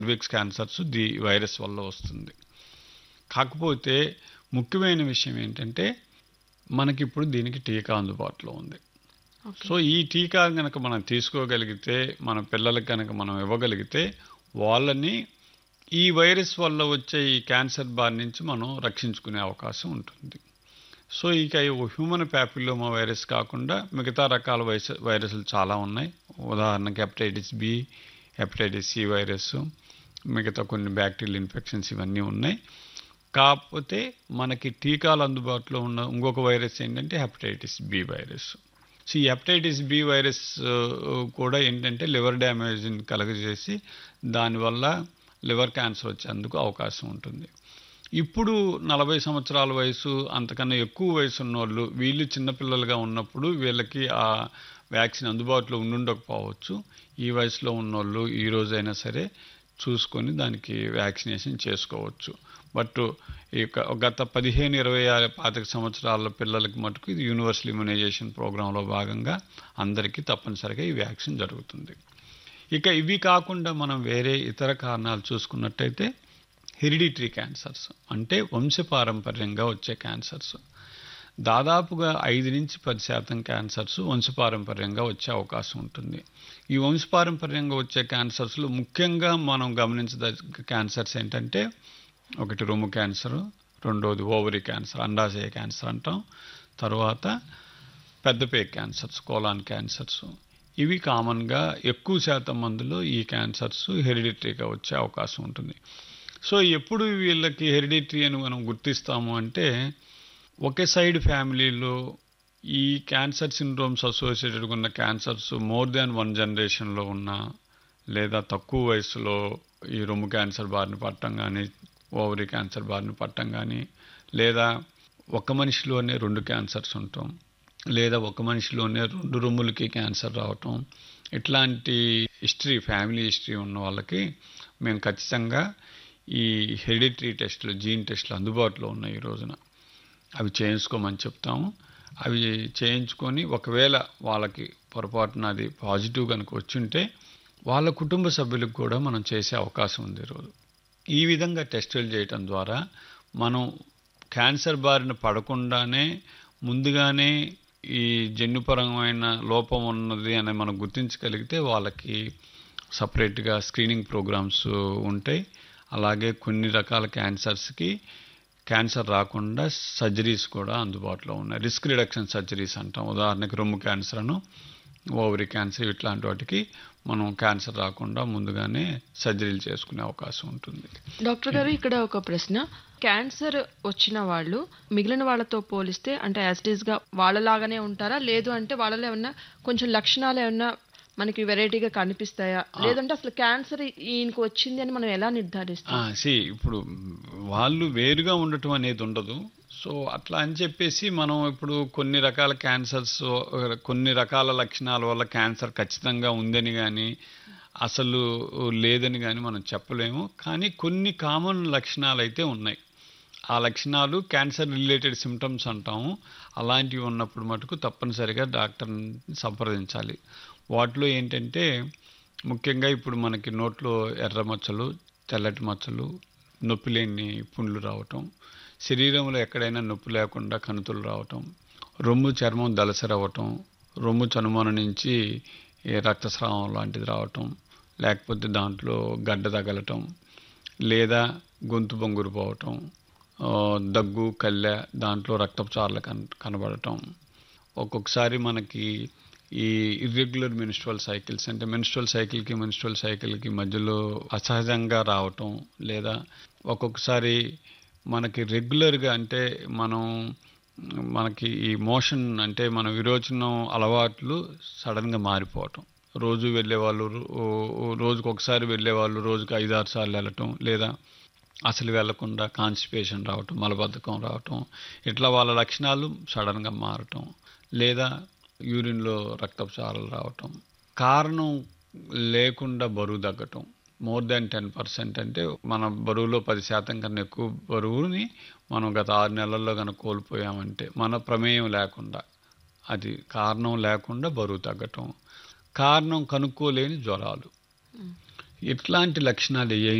cervix cancers the virus వల్ల వస్తుంది కాకపోతే ముఖ్యమైన విషయం ఏంటంటే మనకిప్పుడు దీనికి టీకా అందుబాటులో ఉంది సో ఈ టీకా కనుక మనం తీసుకోగలిగితే మన పిల్లలకి కనుక మనం ఇవ్వగలిగితే వాళ్ళని ఈ వైరస్ వల్ల వచ్చే ఈ క్యాన్సర్ బారి నుంచి మనం రక్షించుకునే అవకాశం ఉంటుంది సో ఇక ఈ హ్యూమన్ ప్యాపిలోమా వైరస్ కాకుండా మిగతా రకాల వైరస్ వైరస్లు చాలా ఉన్నాయి ఉదాహరణకి hepatitis B hepatitis C virus మిగతా కొన్ని బ్యాక్టీరియల్ ఇన్ఫెక్షన్స్ ఇవన్నీ ఉన్నాయి కాకపోతే మనకి టీకాలు అందుబాటులో ఉన్న ఇంకొక వైరస్ ఏంటంటే హెపటైటిస్ బి వైరస్ సో ఈ హెపటైటిస్ బి వైరస్ ఆ, కూడా ఏంటంటే లివర్ డ్యామేజ్ని కలగజేసి దానివల్ల లివర్ క్యాన్సర్ వచ్చేందుకు అవకాశం ఉంటుంది ఇప్పుడు నలభై సంవత్సరాల వయసు అంతకన్నా ఎక్కువ వయసు ఉన్నోళ్ళు వీళ్ళు చిన్నపిల్లలుగా ఉన్నప్పుడు వీళ్ళకి ఆ వ్యాక్సిన్ అందుబాటులో ఉండుండకపోవచ్చు ఈ వయసులో ఉన్నోళ్ళు ఈ రోజైనా సరే చూసుకొని దానికి వ్యాక్సినేషన్ చేసుకోవచ్చు బట్ ఈ యొక్క గత పదిహేను ఇరవై ఆరు పాతిక సంవత్సరాల పిల్లలకి మటుకు ఇది యూనివర్సల్ ఇమ్యునైజేషన్ ప్రోగ్రాంలో భాగంగా అందరికీ తప్పనిసరిగా ఈ వ్యాక్సిన్ జరుగుతుంది ఇక ఇవి కాకుండా మనం వేరే ఇతర కారణాలు చూసుకున్నట్టయితే హెరిడిటరీ క్యాన్సర్స్ అంటే వంశపారంపర్యంగా వచ్చే క్యాన్సర్స్ దాదాపుగా ఐదు నుంచి పది శాతం క్యాన్సర్స్ వంశపారంపర్యంగా వచ్చే అవకాశం ఉంటుంది ఈ వంశపారంపర్యంగా వచ్చే క్యాన్సర్స్లో ముఖ్యంగా మనం గమనించదగ్గ క్యాన్సర్స్ ఏంటంటే ఒకటి రొమ్ము క్యాన్సర్ రెండోది ఓవరీ క్యాన్సర్ అండాశయ క్యాన్సర్ అంటాం తర్వాత పెద్దపే క్యాన్సర్స్ కోలాన్ క్యాన్సర్స్ ఇవి కామన్గా ఎక్కువ శాతం మందిలో ఈ క్యాన్సర్స్ హెరిడిటరీగా వచ్చే అవకాశం ఉంటుంది సో ఎప్పుడు వీళ్ళకి హెరిడిటరీ అని మనం గుర్తిస్తాము అంటే ఒకే సైడ్ ఫ్యామిలీలో ఈ క్యాన్సర్ సిండ్రోమ్స్ అసోసియేటెడ్ ఉన్న క్యాన్సర్స్ మోర్ దాన్ వన్ జనరేషన్లో ఉన్న లేదా తక్కువ వయసులో ఈ రొమ్ము క్యాన్సర్ బారిన పట్టడం కానీ ఓవరీ క్యాన్సర్ బారిన పట్టడం కానీ లేదా ఒక మనిషిలోనే రెండు క్యాన్సర్స్ ఉంటాం లేదా ఒక మనిషిలోనే రెండు రొమ్ములకి క్యాన్సర్ రావటం ఇట్లాంటి హిస్టరీ ఫ్యామిలీ హిస్టరీ ఉన్న వాళ్ళకి మేము ఖచ్చితంగా ఈ హెరిడిటరీ టెస్టులు జీన్ టెస్టులు అందుబాటులో ఉన్నాయి ఈ రోజున అవి చేయించుకోమని చెప్తాము అవి చేయించుకొని ఒకవేళ వాళ్ళకి పొరపాటున అది పాజిటివ్ కనుక వచ్చుంటే వాళ్ళ కుటుంబ సభ్యులకు కూడా మనం చేసే అవకాశం ఉంది ఈరోజు ఈ విధంగా టెస్టులు చేయటం ద్వారా మనం క్యాన్సర్ బారిన పడకుండానే ముందుగానే ఈ జన్యుపరమైన లోపం ఉన్నది అని మనం గుర్తించగలిగితే వాళ్ళకి సపరేట్గా స్క్రీనింగ్ ప్రోగ్రామ్స్ ఉంటాయి అలాగే కొన్ని రకాల క్యాన్సర్స్కి క్యాన్సర్ రాకుండా సర్జరీస్ కూడా అందుబాటులో ఉన్నాయి రిస్క్ రిడక్షన్ సర్జరీస్ అంటాం ఉదాహరణకి రొమ్ము క్యాన్సర్ను ఓవరీ క్యాన్సర్ ఇట్లాంటి వాటికి మనం క్యాన్సర్ రాకుండా ముందుగానే సర్జరీలు చేసుకునే అవకాశం ఉంటుంది డాక్టర్ గారు ఇక్కడ ఒక ప్రశ్న క్యాన్సర్ వచ్చిన వాళ్ళు మిగిలిన వాళ్ళతో పోలిస్తే అంటే యాజ్ గా వాళ్ళలాగానే ఉంటారా లేదు అంటే వాళ్ళలో ఏమన్నా కొంచెం లక్షణాలు ఏమన్నా మనకి వెరైటీగా కనిపిస్తాయా లేదంటే అసలు క్యాన్సర్ ఈయనకు వచ్చింది అని మనం ఎలా నిర్ధారిస్తాం సి ఇప్పుడు వాళ్ళు వేరుగా ఉండటం అనేది ఉండదు సో అట్లా అని చెప్పేసి మనం ఇప్పుడు కొన్ని రకాల క్యాన్సర్స్ కొన్ని రకాల లక్షణాల వల్ల క్యాన్సర్ ఖచ్చితంగా ఉందని కానీ అసలు లేదని కానీ మనం చెప్పలేము కానీ కొన్ని కామన్ లక్షణాలు అయితే ఉన్నాయి ఆ లక్షణాలు క్యాన్సర్ రిలేటెడ్ సిమ్టమ్స్ అంటాము అలాంటివి ఉన్నప్పుడు మటుకు తప్పనిసరిగా డాక్టర్ని సంప్రదించాలి వాటిలో ఏంటంటే ముఖ్యంగా ఇప్పుడు మనకి నోట్లో ఎర్ర మచ్చలు తెల్లటి మచ్చలు నొప్పి లేని పుండ్లు రావటం శరీరంలో ఎక్కడైనా నొప్పి లేకుండా కణుతులు రావటం రొమ్ము చర్మం దలసరవటం రొమ్ము చనుమన నుంచి ఏ రక్తస్రావం లాంటిది రావటం లేకపోతే దాంట్లో గడ్డ తగలటం లేదా గొంతు బొంగురు పోవటం ఆ, దగ్గు కళ్ళె దాంట్లో రక్తపు చార్లు కన్ కనబడటం ఒక్కొక్కసారి మనకి ఈ ఇర్రెగ్యులర్ మెన్స్ట్రల్ సైకిల్స్ అంటే మెన్స్ట్రల్ సైకిల్కి మెన్స్ట్రల్ సైకిల్కి మధ్యలో అసహజంగా రావటం లేదా ఒక్కొక్కసారి మనకి రెగ్యులర్గా అంటే మనం మనకి ఈ మోషన్ అంటే మన విరోచనం అలవాట్లు సడన్గా మారిపోవటం రోజు వెళ్ళేవాళ్ళు రో- రోజుకు ఒకసారి వెళ్ళేవాళ్ళు రోజుకు ఐదారు సార్లు వెళ్ళటం లేదా అసలు వెళ్లకుండా కాన్స్టిపేషన్ రావటం మలబద్ధకం రావటం ఇట్లా వాళ్ళ లక్షణాలు సడన్గా మారటం లేదా యూరిన్లో రక్తపు చారలు రావటం కారణం లేకుండా బరువు తగ్గటం మోర్ దాన్ టెన్ పర్సెంట్ అంటే మన బరువులో పది శాతం కన్నా ఎక్కువ బరువుని మనం గత ఆరు నెలల్లో కనుక కోల్పోయామంటే మన ప్రమేయం లేకుండా అది కారణం లేకుండా బరువు తగ్గటం కారణం కనుక్కోలేని జ్వరాలు ఇట్లాంటి లక్షణాలు ఏ